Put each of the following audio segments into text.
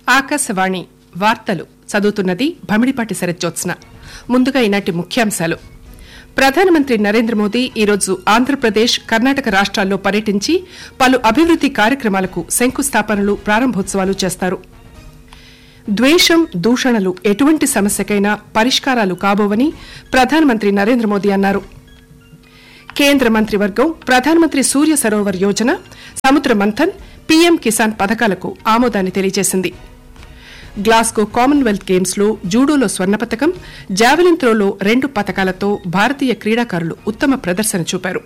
ఆకాశవాణి వార్తలు చదువుతున్నది భమిడిపాటి శరజ్జోత్స్న ముందుగా ఈనాటి ముఖ్యాంశాలు ప్రధానమంత్రి నరేంద్ర మోదీ ఈరోజు ఆంధ్రప్రదేశ్ కర్ణాటక రాష్ట్రాల్లో పర్యటించి పలు అభివృద్ది కార్యక్రమాలకు శంకుస్థాపనలు ప్రారంభోత్సవాలు చేస్తారు ద్వేషం దూషణలు ఎటువంటి సమస్యకైనా పరిష్కారాలు కాబోవని ప్రధానమంత్రి నరేంద్ర మోదీ అన్నారు కేంద్ర మంత్రివర్గం ప్రధానమంత్రి సూర్య సరోవర్ యోజన సముద్ర మంథన్ పీఎం కిసాన్ పథకాలకు ఆమోదాన్ని తెలియజేసింది గ్లాస్గో కామన్వెల్త్ గేమ్స్ లో జూడోలో స్వర్ణ పథకం జావెలిన్ త్రోలో రెండు పథకాలతో భారతీయ క్రీడాకారులు ఉత్తమ ప్రదర్శన చూపారు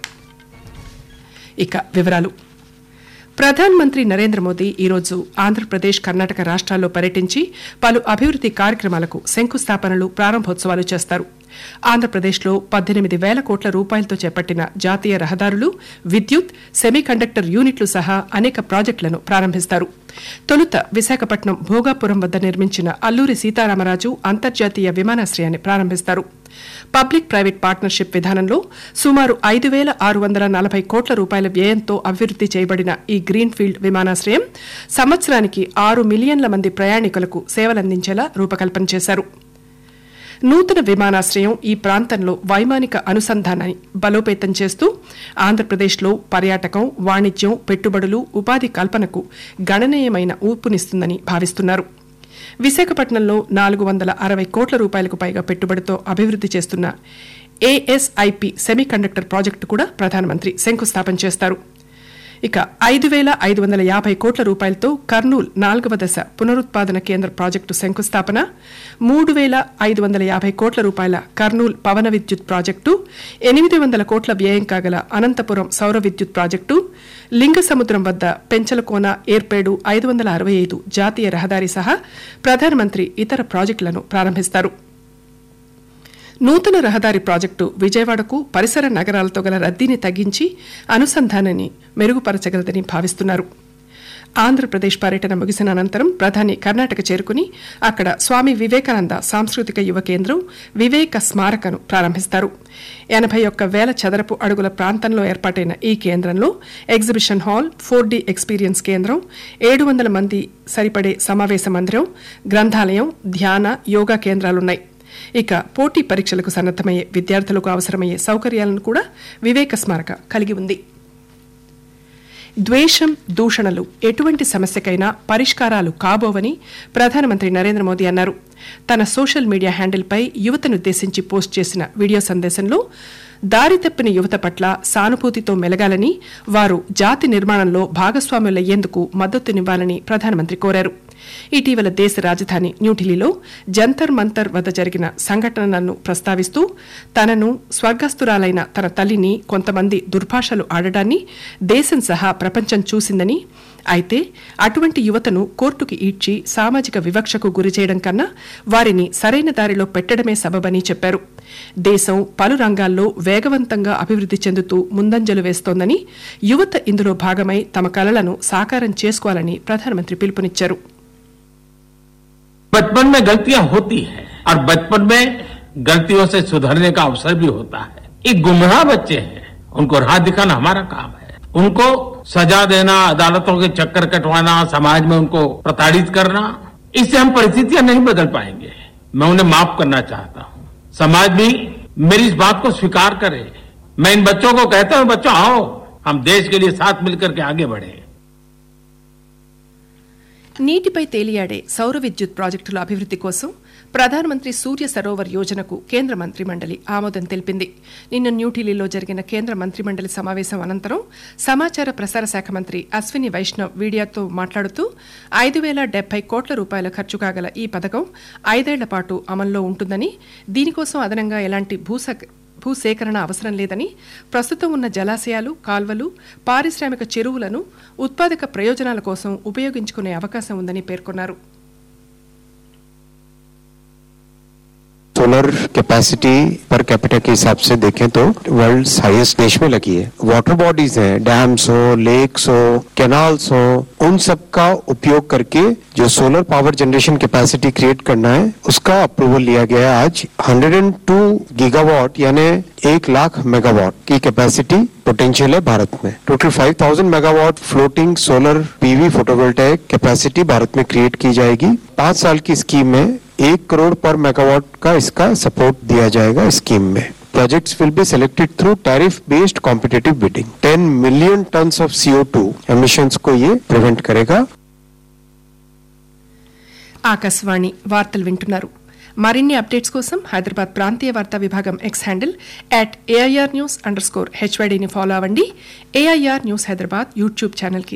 ఇక వివరాలు ప్రధానమంత్రి నరేంద్ర మోదీ ఈరోజు ఆంధ్రప్రదేశ్ కర్ణాటక రాష్ట్రాల్లో పర్యటించి పలు అభివృద్ది కార్యక్రమాలకు శంకుస్థాపనలు ప్రారంభోత్సవాలు చేస్తారు ఆంధ్రప్రదేశ్లో పద్దెనిమిది వేల కోట్ల రూపాయలతో చేపట్టిన జాతీయ రహదారులు విద్యుత్ సెమీకండక్టర్ యూనిట్లు సహా అనేక ప్రాజెక్టులను ప్రారంభిస్తారు తొలుత విశాఖపట్నం భోగాపురం వద్ద నిర్మించిన అల్లూరి సీతారామరాజు అంతర్జాతీయ విమానాశ్రయాన్ని ప్రారంభిస్తారు పబ్లిక్ ప్రైవేట్ పార్ట్నర్షిప్ విధానంలో సుమారు ఐదు వేల ఆరు వందల నలభై కోట్ల రూపాయల వ్యయంతో అభివృద్ది చేయబడిన ఈ గ్రీన్ ఫీల్డ్ విమానాశ్రయం సంవత్సరానికి ఆరు మిలియన్ల మంది ప్రయాణికులకు సేవలందించేలా రూపకల్పన చేశారు నూతన విమానాశ్రయం ఈ ప్రాంతంలో వైమానిక అనుసంధానాన్ని బలోపేతం చేస్తూ ఆంధ్రప్రదేశ్లో పర్యాటకం వాణిజ్యం పెట్టుబడులు ఉపాధి కల్పనకు గణనీయమైన ఊపునిస్తుందని భావిస్తున్నారు విశాఖపట్నంలో నాలుగు వందల అరవై కోట్ల రూపాయలకు పైగా పెట్టుబడితో అభివృద్ది చేస్తున్న ఏఎస్ఐపి సెమీకండక్టర్ ప్రాజెక్టు కూడా ప్రధానమంత్రి శంకుస్థాపన చేస్తారు ఇక ఐదు వేల ఐదు వందల యాభై కోట్ల రూపాయలతో కర్నూల్ నాలుగవ దశ పునరుత్పాదన కేంద్ర ప్రాజెక్టు శంకుస్థాపన మూడు వేల ఐదు వందల యాభై కోట్ల రూపాయల కర్నూల్ పవన విద్యుత్ ప్రాజెక్టు ఎనిమిది వందల కోట్ల వ్యయం కాగల అనంతపురం సౌర విద్యుత్ ప్రాజెక్టు లింగసముద్రం వద్ద పెంచలకోన ఏర్పేడు ఐదు వందల అరవై ఐదు జాతీయ రహదారి సహా ప్రధానమంత్రి ఇతర ప్రాజెక్టులను ప్రారంభిస్తారు నూతన రహదారి ప్రాజెక్టు విజయవాడకు పరిసర నగరాలతో గల రద్దీని తగ్గించి అనుసంధానాన్ని మెరుగుపరచగలదని భావిస్తున్నారు ఆంధ్రప్రదేశ్ పర్యటన ముగిసిన అనంతరం ప్రధాని కర్ణాటక చేరుకుని అక్కడ స్వామి వివేకానంద సాంస్కృతిక యువ కేంద్రం వివేక స్మారకను ప్రారంభిస్తారు ఎనభై ఒక్క వేల చదరపు అడుగుల ప్రాంతంలో ఏర్పాటైన ఈ కేంద్రంలో exhibition hall four D experience కేంద్రం ఏడు వందల మంది సరిపడే సమావేశ మందిరం గ్రంథాలయం ధ్యాన యోగా కేంద్రాలున్నాయి ఇక పోటీ పరీక్షలకు సన్నద్దమయ్యే విద్యార్థులకు అవసరమయ్యే సౌకర్యాలను కూడా వివేక స్మారక కలిగి ఉంది ద్వేషం దూషణలు ఎటువంటి సమస్యకైనా పరిష్కారాలు కాబోవని ప్రధానమంత్రి నరేంద్ర మోదీ అన్నారు తన సోషల్ మీడియా హ్యాండిల్పై యువతనుద్దేశించి పోస్ట్ చేసిన వీడియో సందేశంలో దారి తప్పిన యువత పట్ల సానుభూతితో మెలగాలని వారు జాతి నిర్మాణంలో భాగస్వాములయ్యేందుకు మద్దతునివ్వాలని ప్రధానమంత్రి కోరారు ఇటీవల దేశ రాజధాని న్యూఢిల్లీలో జంతర్ మంతర్ వద్ద జరిగిన సంఘటనలను ప్రస్తావిస్తూ తనను స్వర్గస్థురాలైన తన తల్లిని కొంతమంది దుర్భాషలు ఆడడాన్ని దేశం సహా ప్రపంచం చూసిందని అయితే అటువంటి యువతను కోర్టుకి ఈడ్చి సామాజిక వివక్షకు గురి చేయడం కన్నా వారిని సరైన దారిలో పెట్టడమే సబబని చెప్పారు దేశం పలు రంగాల్లో వేగవంతంగా అభివృద్ది చెందుతూ ముందంజలు వేస్తోందని యువత ఇందులో భాగమై తమ కలలను సాకారం చేసుకోవాలని ప్రధానమంత్రి పిలుపునిచ్చారు बचपन में गलतियां होती हैं और बचपन में गलतियों से सुधरने का अवसर भी होता है ये गुमराह बच्चे हैं उनको राह दिखाना हमारा काम है उनको सजा देना अदालतों के चक्कर कटवाना समाज में उनको प्रताड़ित करना इससे हम परिस्थितियां नहीं बदल पाएंगे मैं उन्हें माफ करना चाहता हूं समाज भी मेरी इस बात को स्वीकार करे मैं इन बच्चों को कहता हूं बच्चों आओ हम देश के लिए साथ मिलकर के आगे बढ़े నీటిపై తేలియాడే సౌర విద్యుత్ ప్రాజెక్టుల అభివృద్ది కోసం ప్రధానమంత్రి సూర్య సరోవర్ యోజనకు కేంద్ర మంత్రిమండలి ఆమోదం తెలిపింది నిన్న న్యూఢిల్లీలో జరిగిన కేంద్ర మంత్రిమండలి సమావేశం అనంతరం సమాచార ప్రసార శాఖ మంత్రి అశ్విని వైష్ణవ్ మీడియాతో మాట్లాడుతూ ఐదు వేల డెబ్బై కోట్ల రూపాయల ఖర్చు కాగల ఈ పథకం ఐదేళ్ల పాటు అమల్లో ఉంటుందని దీనికోసం అదనంగా ఎలాంటి భూస భూసేకరణ అవసరం లేదని ప్రస్తుతం ఉన్న జలాశయాలు కాల్వలు పారిశ్రామిక చెరువులను ఉత్పాదక ప్రయోజనాల కోసం ఉపయోగించుకునే అవకాశం ఉందని పేర్కొన్నారు सोलर कैपेसिटी पर कैपिटा के हिसाब से देखें तो वर्ल्ड हाईएस्ट देश में लगी है वाटर बॉडीज हैं डैम्स हो लेक्स हो कैनाल्स हो उन सब का उपयोग करके जो solar power generation capacity create करना है उसका अप्रूवल लिया गया है आज 102 गीगावाट यानी एक लाख मेगावाट की कैपेसिटी पोटेंशियल है भारत में total 5000 megawatt floating solar PV photovoltaic capacity Bharat में क्रिएट की जाएगी पांच साल की स्कीम में एक करोड़ पर मेगावाट का इसका सपोर्ट दिया जाएगा स्कीम में Projects will be selected through tariff-based competitive bidding. 10 million tons of CO2 emissions को ये prevent करेगा ఆకాశవాణి వార్తలు వింటున్నారు మరిన్ని అప్డేట్స్ కోసం హైదరాబాద్ ప్రాంతీయ వార్తా విభాగం X handle at AIR news underscore హెచ్వైడీని ఫాలో అవ్వండి ఏఐఆర్ న్యూస్ హైదరాబాద్ యూట్యూబ్ ఛానల్కి